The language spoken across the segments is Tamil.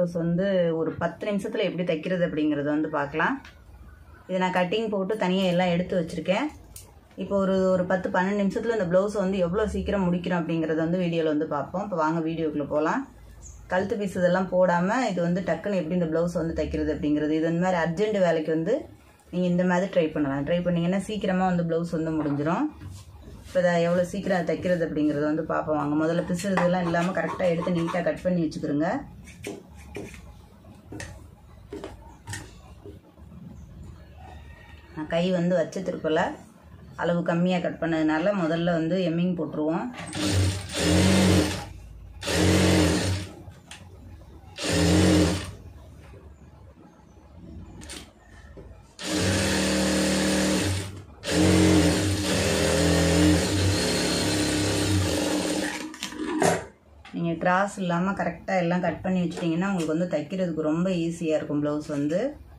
ப்ளவுஸ் வந்து ஒரு பத்து நிமிஷத்தில் எப்படி தைக்கிறது அப்படிங்கிறத வந்து பார்க்கலாம் இதை நான் கட்டிங் போட்டு தனியாக எல்லாம் எடுத்து வச்சுருக்கேன் இப்போ ஒரு ஒரு பத்து பன்னெண்டு நிமிஷத்தில் இந்த ப்ளவுஸ் வந்து எவ்வளோ சீக்கிரம் முடிக்கிறோம் அப்படிங்கிறத வந்து வீடியோவில் வந்து பார்ப்போம் இப்போ வாங்க வீடியோக்குள்ளே போகலாம் கழுத்து பீஸ் இதெல்லாம் போடாமல் இது வந்து டக்குன்னு எப்படி இந்த ப்ளவுஸ் வந்து தைக்கிறது அப்படிங்கிறது இது இந்த மாதிரி அர்ஜென்ட் வேலைக்கு வந்து நீங்கள் இந்த மாதிரி ட்ரை பண்ணலாம் ட்ரை பண்ணிங்கன்னா சீக்கிரமாக வந்து ப்ளவுஸ் வந்து முடிஞ்சிடும் இப்போ இதை எவ்வளோ சீக்கிரம் தைக்கிறது அப்படிங்கிறத வந்து பார்ப்போம் வாங்க முதல்ல பிசுறதுலாம் இல்லாமல் கரெக்டாக எடுத்து நீட்டாக கட் பண்ணி வச்சுக்கிறோங்க நான் கை வந்து வச்ச திருப்பல அளவு கம்மியாக கட் பண்ணதுனால முதல்ல வந்து எம்மிங் போட்டுருவோம் நீங்கள் கிராஸ் இல்லாமல் கரெக்டாக எல்லாம் கட் பண்ணி வச்சிட்டிங்கன்னா உங்களுக்கு வந்து தைக்கிறதுக்கு ரொம்ப ஈஸியாக இருக்கும் ப்ளவுஸ் வந்து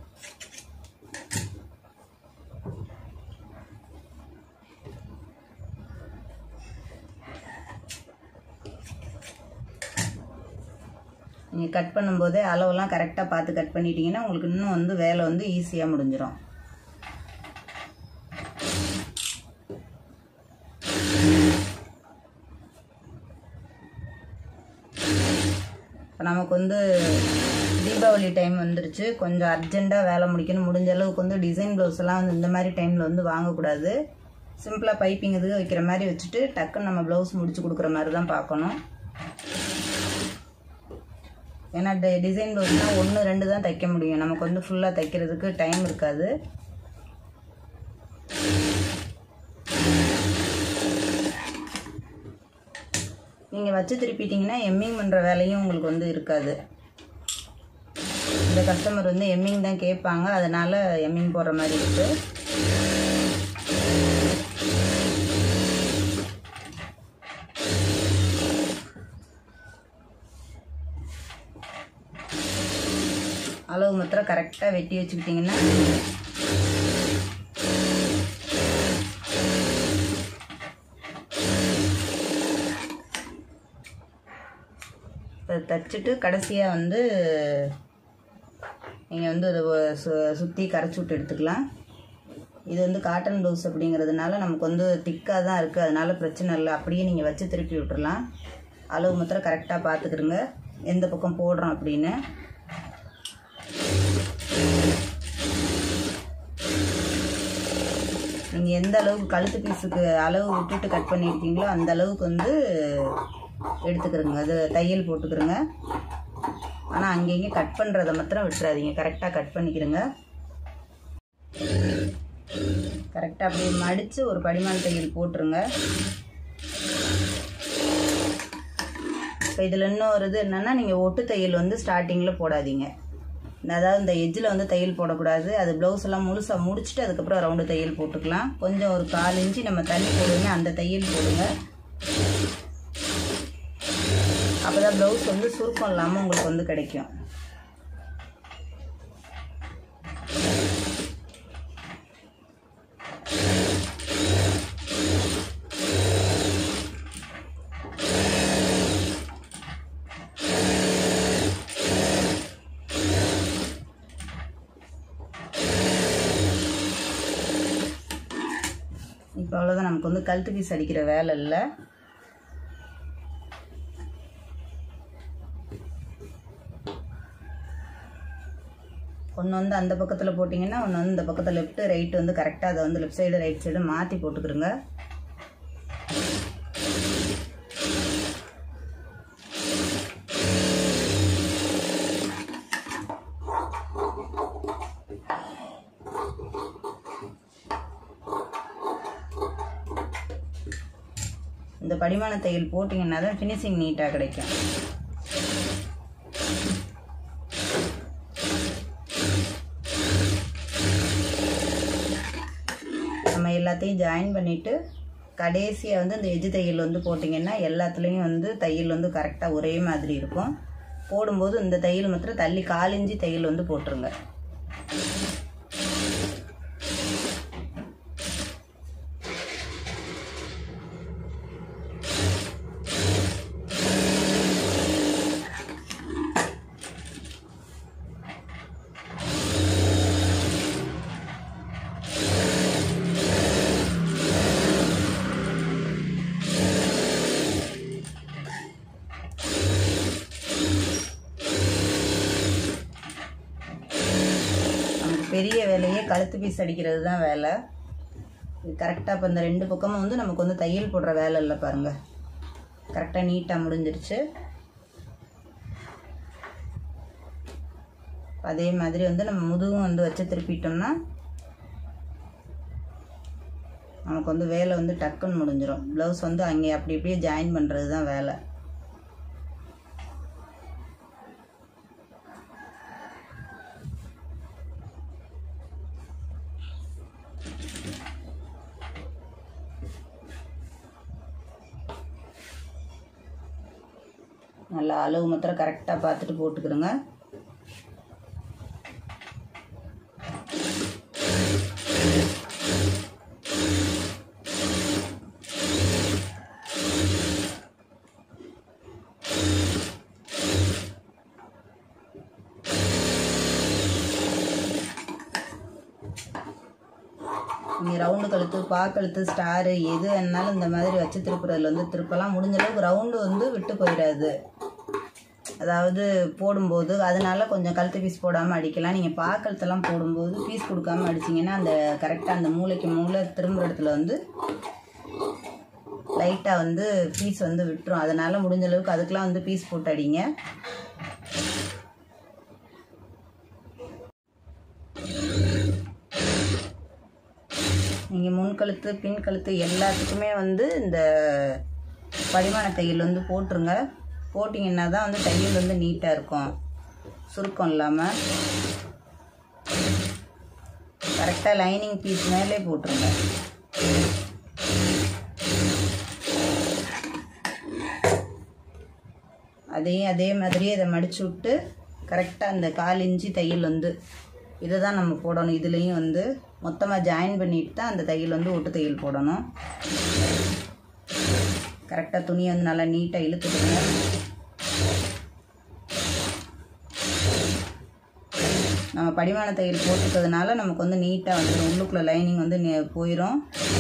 நீங்கள் கட் பண்ணும்போதே அளவெல்லாம் கரெக்டாக பார்த்து கட் பண்ணிட்டீங்கன்னா உங்களுக்கு இன்னும் வந்து வேலை வந்து ஈஸியாக முடிஞ்சிடும் இப்போ நமக்கு வந்து தீபாவளி டைம் வந்துருச்சு கொஞ்சம் அர்ஜெண்ட்டாக வேலை முடிக்கணும் முடிஞ்ச அளவுக்கு வந்து டிசைன் ப்ளவுஸ் எல்லாம் வந்து இந்த மாதிரி டைமில் வந்து வாங்கக்கூடாது சிம்பிளாக பைப்பிங் இதுக்கு வைக்கிற மாதிரி வச்சுட்டு டக்குன்னு நம்ம ப்ளவுஸ் முடிச்சு கொடுக்குற மாதிரி தான் பார்க்கணும் ஏன்னா டிசைன் ப்ளவுஸ்னால் ஒன்று ரெண்டு தான் தைக்க முடியும் நமக்கு வந்து ஃபுல்லாக தைக்கிறதுக்கு டைம் இருக்காது நீங்கள் வச்சு திருப்பிட்டீங்கன்னா எம்மிங் பண்ணுற வேலையும் உங்களுக்கு வந்து இருக்காது இந்த கஸ்டமர் வந்து எம்மிங் தான் கேட்பாங்க அதனால் எம்மிங் போடுற மாதிரி இருக்குது அளவு மாத்திரம் கரெக்டாக வெட்டி வச்சுக்கிட்டிங்கன்னா தைச்சிட்டு கடைசியாக வந்து நீங்கள் வந்து அதை சு சுற்றி கரைச்சி விட்டு எடுத்துக்கலாம் இது வந்து காட்டன் ப்ளவுஸ் அப்படிங்கிறதுனால நமக்கு வந்து திக்காக தான் இருக்குது அதனால் பிரச்சனை இல்லை அப்படியே நீங்கள் வச்சு திருப்பி விட்டுறலாம் அளவு மாத்திரம் கரெக்டாக பார்த்துக்கிடுங்க எந்த பக்கம் போடுறோம் அப்படின்னு நீங்கள் எந்த அளவுக்கு கழுத்து பீஸுக்கு அளவு விட்டுட்டு கட் பண்ணியிருக்கீங்களோ அந்த அளவுக்கு வந்து எடுத்துக்கிறோங்க அது தையல் போட்டுக்கிறோங்க ஆனால் அங்கேங்க கட் பண்ணுறதை மாத்திரம் விட்டுறாதீங்க கரெக்டாக கட் பண்ணிக்கிறோங்க கரெக்டாக அப்படியே மடித்து ஒரு படிமான தையல் போட்டுருங்க இப்போ இதில் இன்னும் ஒரு இது என்னென்னா நீங்கள் ஒட்டு தையல் வந்து ஸ்டார்டிங்கில் போடாதீங்க அதாவது இந்த எஜ்ஜில் வந்து தையல் போடக்கூடாது அது ப்ளவுஸ் எல்லாம் முழுசாக முடிச்சுட்டு அதுக்கப்புறம் ரவுண்டு தையல் போட்டுக்கலாம் கொஞ்சம் ஒரு கால் இன்ச்சு நம்ம தள்ளி போடுங்க அந்த தையல் போடுங்க அப்போ தான் ப்ளவுஸ் வந்து சுருக்கம் இல்லாமல் உங்களுக்கு வந்து கிடைக்கும் இப்போ அவ்வளோதான் நமக்கு வந்து கழுத்து பீஸ் அடிக்கிற வேலை இல்லை ஒன்று வந்து அந்த பக்கத்தில் போட்டிங்கன்னா ஒன்று வந்து இந்த பக்கத்தில் லெஃப்ட்டு ரைட்டு வந்து கரெக்டாக அதை வந்து லெஃப்ட் சைடு ரைட் சைடு மாற்றி போட்டுக்கிறோங்க இந்த படிமான தையல் போட்டிங்கன்னா தான் ஃபினிஷிங் நீட்டாக கிடைக்கும் நம்ம எல்லாத்தையும் ஜாயின் பண்ணிவிட்டு கடைசியாக வந்து இந்த எஜ்ஜு தையல் வந்து போட்டிங்கன்னா எல்லாத்துலேயும் வந்து தையல் வந்து கரெக்டாக ஒரே மாதிரி இருக்கும் போடும்போது இந்த தையல் மாத்திரம் தள்ளி காலிஞ்சி தையல் வந்து போட்டுருங்க பெரிய வேலையே கழுத்து பீஸ் அடிக்கிறது தான் வேலை இது கரெக்டாக இப்போ இந்த ரெண்டு பக்கமும் வந்து நமக்கு வந்து தையல் போடுற வேலை இல்லை பாருங்கள் கரெக்டாக நீட்டாக முடிஞ்சிருச்சு அதே மாதிரி வந்து நம்ம முதுகும் வந்து வச்சு திருப்பிட்டோம்னா நமக்கு வந்து வேலை வந்து டக்குன்னு முடிஞ்சிடும் ப்ளவுஸ் வந்து அங்கே அப்படி இப்படியே ஜாயின் பண்ணுறது தான் வேலை நல்லா அளவு மாத்திரம் கரெக்டாக பார்த்துட்டு போட்டுக்கிறோங்க நீங்கள் ரவுண்டு கழுத்து பா கழுத்து ஸ்டாரு எது வேணாலும் இந்த மாதிரி வச்சு திருப்புறதுல வந்து திருப்பலாம் முடிஞ்ச அளவுக்கு ரவுண்டு வந்து விட்டு போயிடாது அதாவது போடும்போது அதனால கொஞ்சம் கழுத்து பீஸ் போடாமல் அடிக்கலாம் நீங்கள் பா கழுத்தெல்லாம் போடும்போது பீஸ் கொடுக்காம அடிச்சிங்கன்னா அந்த கரெக்டாக அந்த மூளைக்கு மூளை திரும்புற இடத்துல வந்து லைட்டாக வந்து பீஸ் வந்து விட்டுரும் அதனால் முடிஞ்ச அளவுக்கு அதுக்கெலாம் வந்து பீஸ் போட்டு அடிங்க நீங்கள் முன் கழுத்து பின் கழுத்து எல்லாத்துக்குமே வந்து இந்த படிமான தையல் வந்து போட்டுருங்க போட்டிங்கன்னா தான் வந்து தையல் வந்து நீட்டாக இருக்கும் சுருக்கம் இல்லாமல் கரெக்டாக லைனிங் பீஸ் மேலே போட்டுருங்க அதையும் அதே மாதிரியே இதை மடிச்சு விட்டு கரெக்டாக அந்த கால் இன்ச்சு தையல் வந்து இதை தான் நம்ம போடணும் இதுலேயும் வந்து மொத்தமாக ஜாயின் பண்ணிட்டு தான் அந்த தையல் வந்து ஒட்டு தையல் போடணும் கரெக்டாக துணியை வந்து நல்லா நீட்டாக இழுத்துக்கோங்க நம்ம படிமான தையல் போட்டுக்கிறதுனால நமக்கு வந்து நீட்டாக வந்துடும் உள்ளுக்குள்ளே லைனிங் வந்து நே- போயிடும்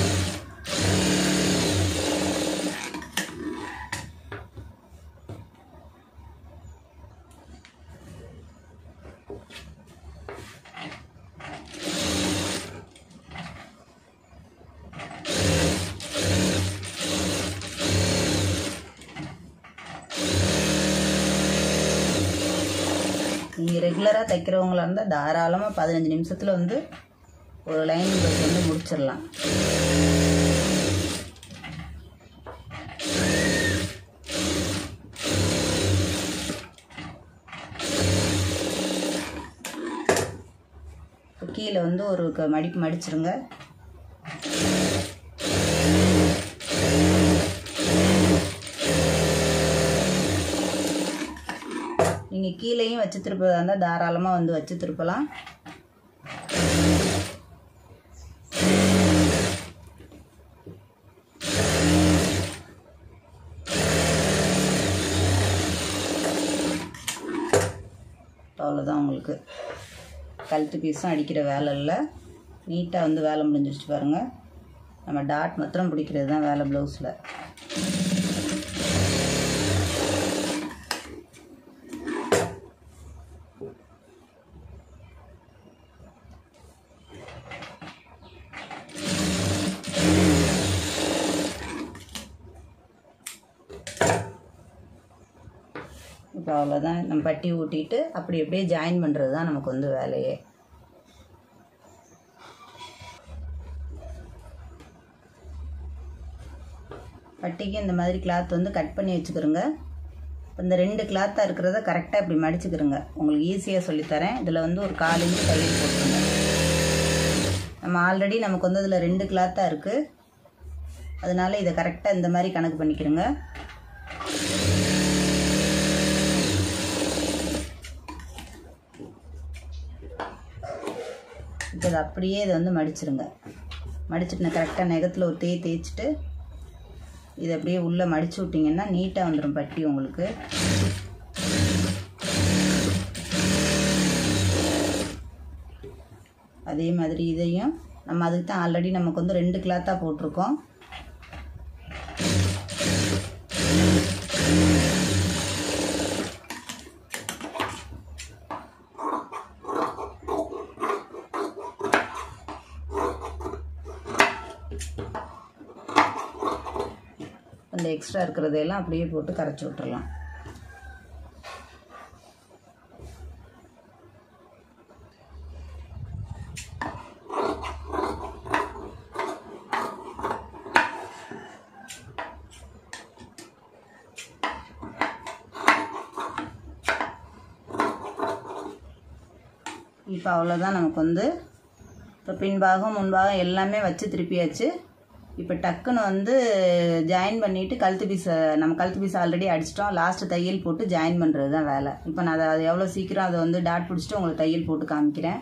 நீங்கள் ரெகுலராக தைக்கிறவங்களா இருந்தால் தாராளமாக பதினஞ்சு நிமிஷத்தில் வந்து ஒரு லைனிங் ப்ளவுஸ் வந்து முடிச்சிடலாம் இப்போ கீழே வந்து ஒரு க- மடிப்பு மடிச்சிருங்க நீங்கள் கீழேயும் வச்சு திருப்பதா இருந்தால் தாராளமாக வந்து வச்சு திருப்பலாம் அவ்வளோதான் உங்களுக்கு கழுத்து பீஸும் அடிக்கிற வேலை இல்லை நீட்டாக வந்து வேலை முடிஞ்சிருச்சு பாருங்கள் நம்ம டாட் மாத்திரம் பிடிக்கிறது தான் வேலை ப்ளவுஸில் இப்போ அவ்வளோதான் நம்ம பட்டி ஊட்டிட்டு அப்படி அப்படியே ஜாயின் பண்ணுறது தான் நமக்கு வந்து வேலையே பட்டிக்கு இந்த மாதிரி கிளாத் வந்து கட் பண்ணி வச்சுக்கிறோங்க இப்போ இந்த ரெண்டு கிளாத்தாக இருக்கிறத கரெக்டாக இப்படி மடிச்சுக்கிறோங்க உங்களுக்கு ஈஸியாக சொல்லித்தரேன் இதில் வந்து ஒரு கால் இன்ச்சு தையல் போட்டுருங்க நம்ம ஆல்ரெடி நமக்கு வந்து இதில் ரெண்டு கிளாத்தாக இருக்குது அதனால இதை கரெக்டாக இந்த மாதிரி கணக்கு பண்ணிக்கிறோங்க இப்போ இதை அப்படியே இதை வந்து மடிச்சிருங்க மடிச்சிட்டு நான் கரெக்டாக நெகத்தில் ஒரு தேய் தேய்ச்சிட்டு இதை அப்படியே உள்ளே மடிச்சு விட்டிங்கன்னா நீட்டாக வந்துடும் பட்டி உங்களுக்கு அதே மாதிரி இதையும் நம்ம அதுக்கு தான் ஆல்ரெடி நமக்கு வந்து ரெண்டு கிளாத்தாக போட்டிருக்கோம் அந்த எக்ஸ்ட்ரா இருக்கிறதையெல்லாம் அப்படியே போட்டு கரைச்சி விட்டுறலாம் இப்போ அவ்வளோதான் நமக்கு வந்து இப்போ பின்பாகம் முன்பாகம் எல்லாமே வச்சு திருப்பியாச்சு இப்போ டக்குன்னு வந்து ஜாயின் பண்ணிவிட்டு கழுத்து பீஸை நம்ம கழுத்து பீஸ் ஆல்ரெடி அடிச்சிட்டோம் லாஸ்ட்டு தையல் போட்டு ஜாயின் பண்ணுறது தான் வேலை இப்போ நான் அதை அது எவ்வளோ சீக்கிரம் அதை வந்து டாட் பிடிச்சிட்டு உங்களுக்கு தையல் போட்டு காமிக்கிறேன்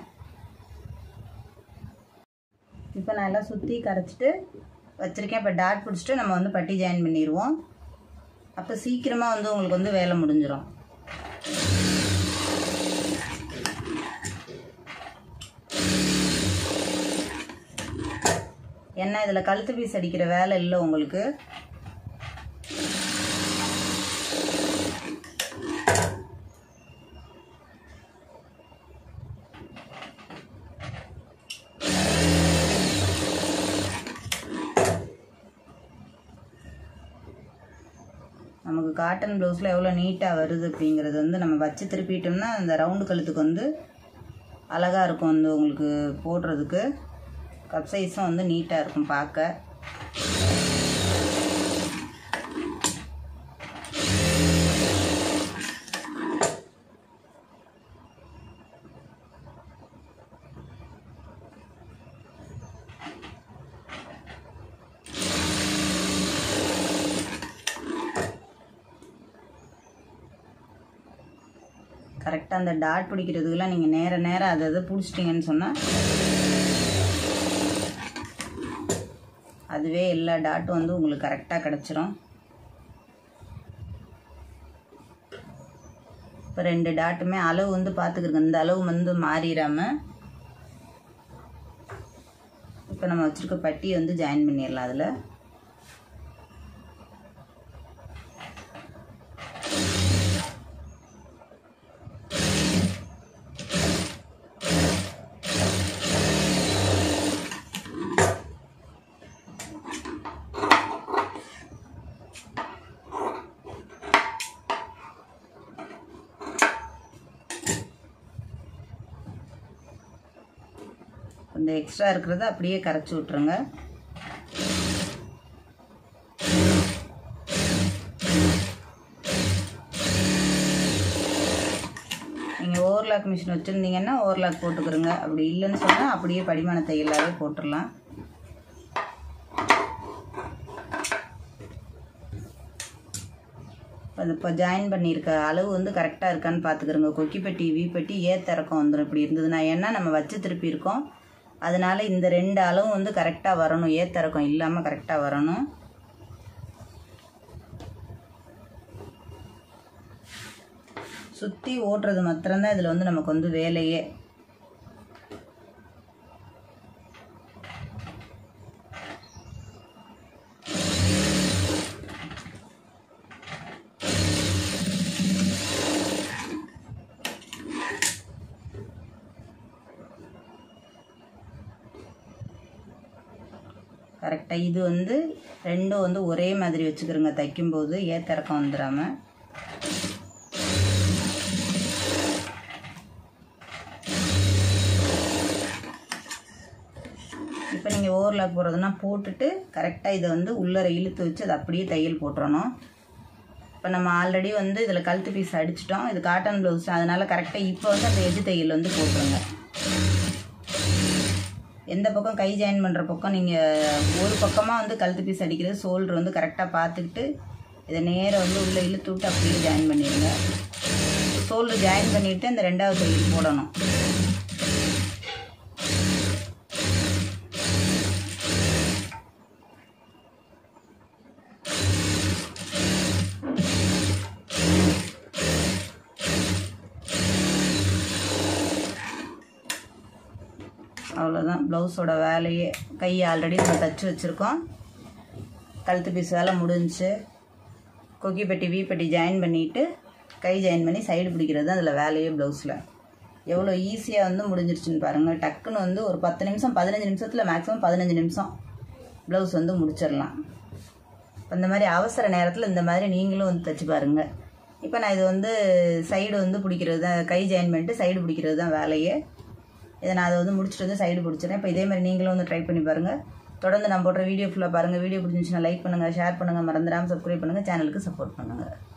இப்போ நான் எல்லாம் சுற்றி கரைச்சிட்டு வச்சுருக்கேன் இப்போ டாட் பிடிச்சிட்டு நம்ம வந்து பட்டி ஜாயின் பண்ணிடுவோம் அப்போ சீக்கிரமாக வந்து உங்களுக்கு வந்து வேலை முடிஞ்சிடும் ஏன்னா இதில் கழுத்து பீஸ் அடிக்கிற வேலை இல்லை உங்களுக்கு நமக்கு காட்டன் ப்ளவுஸில் எவ்வளோ நீட்டாக வருது அப்படிங்கிறது வந்து நம்ம வச்சு திருப்பிட்டோம்னா அந்த ரவுண்டு கழுத்துக்கு வந்து அழகாக இருக்கும் வந்து உங்களுக்கு போடுறதுக்கு கப் சைஸும் வந்து நீட்டாக இருக்கும் பார்க்க கரெக்டாக அந்த டாட் பிடிக்கிறதுக்கெல்லாம் நீங்கள் நேர நேரம் அதை அதை பிடிச்சிட்டிங்கன்னு சொன்னால் அதுவே எல்லா டாட்டும் வந்து உங்களுக்கு கரெக்டாக கிடச்சிரும் இப்போ ரெண்டு டாட்டுமே அளவு வந்து பார்த்துக்கிறங்க இந்த அளவு வந்து மாறிடாம இப்போ நம்ம வச்சுருக்க பட்டியை வந்து ஜாயின் பண்ணிடலாம் அதில் இந்த எக்ஸ்ட்ரா இருக்கிறத அப்படியே கரைச்சி விட்ருங்க நீங்கள் ஓவர்லாக் மிஷின் வச்சுருந்தீங்கன்னா ஓவர்லாக் போட்டுக்கிறோங்க அப்படி இல்லைன்னு சொன்னால் அப்படியே படிமான தையலாகவே போட்டுடலாம் அது இப்போ ஜாயின் பண்ணியிருக்க அளவு வந்து கரெக்டாக இருக்கான்னு பார்த்துக்கிறோங்க கொக்கிப்பட்டி வீப்பட்டி ஏத்திறக்கம் வந்துடும் இப்படி இருந்ததுன்னா ஏன்னா நம்ம வச்சு திருப்பியிருக்கோம் அதனால் இந்த ரெண்டு அளவும் வந்து கரெக்டாக வரணும் ஏத்திறக்கம் இல்லாமல் கரெக்டாக வரணும் சுற்றி ஓட்டுறது மாத்திரம்தான் இதில் வந்து நமக்கு வந்து வேலையே கரெக்டாக இது வந்து ரெண்டும் வந்து ஒரே மாதிரி வச்சுக்கிறோங்க தைக்கும்போது ஏத்திறக்கம் வந்துடாம இப்போ நீங்கள் ஓவர்லாக் போடுறதுனா போட்டுட்டு கரெக்டாக இதை வந்து உள்ளர இழுத்து வச்சு அதை அப்படியே தையல் போட்டுறணும் இப்போ நம்ம ஆல்ரெடி வந்து இதில் கழுத்து பீஸ் அடிச்சிட்டோம் இது காட்டன் ப்ளவுஸ் அதனால் கரெக்டாக இப்போ வந்து அந்த எஜ்ஜு தையல் வந்து போட்டுருங்க எந்த பக்கம் கை ஜாயின் பண்ணுற பக்கம் நீங்கள் ஒரு பக்கமாக வந்து கழுத்து பீஸ் அடிக்கிறது ஷோல்டர் வந்து கரெக்டாக பார்த்துக்கிட்டு இதை நேராக வந்து உள்ளே இழுத்து விட்டு அப்படியே ஜாயின் பண்ணிடுங்க ஷோல்டர் ஜாயின் பண்ணிவிட்டு அந்த ரெண்டாவது தையல் போடணும் அவ்வளோதான் ப்ளவுஸோட வேலையே கை ஆல்ரெடி நம்ம தச்சு வச்சுருக்கோம் கழுத்து பீஸ் வேலை முடிஞ்சுச்சு கொக்கி பெட்டி வீ பெட்டி ஜாயின் பண்ணிவிட்டு கை ஜாயின் பண்ணி சைடு பிடிக்கிறது தான் அதில் வேலையே ப்ளவுஸில் எவ்வளோ ஈஸியாக வந்து முடிஞ்சிருச்சுன்னு பாருங்கள் டக்குன்னு வந்து ஒரு பத்து நிமிஷம் பதினஞ்சு நிமிஷத்தில் மேக்ஸிமம் பதினஞ்சு நிமிஷம் ப்ளவுஸ் வந்து முடிச்சிடலாம் இப்போ இந்த மாதிரி அவசர நேரத்தில் இந்த மாதிரி நீங்களும் வந்து தைச்சு பாருங்கள் இப்போ நான் இது வந்து சைடு வந்து பிடிக்கிறது தான் கை ஜாயின் பண்ணிட்டு சைடு பிடிக்கிறது தான் வேலையே இதை நான் அதை வந்து முடிச்சுட்டு வந்து சைடு பிடிச்சிடறேன் இப்போ இதே மாதிரி நீங்களும் வந்து ட்ரை பண்ணி பாருங்கள் தொடர்ந்து நான் போடுற வீடியோ ஃபுல்லாக பாருங்கள் வீடியோ பிடிச்சிருந்துச்சுன்னா லைக் பண்ணுங்கள் ஷேர் பண்ணுங்கள் மறந்துடாமல் சப்ஸ்கிரைப் பண்ணுங்கள் சேனலுக்கு சப்போர்ட் பண்ணுங்கள்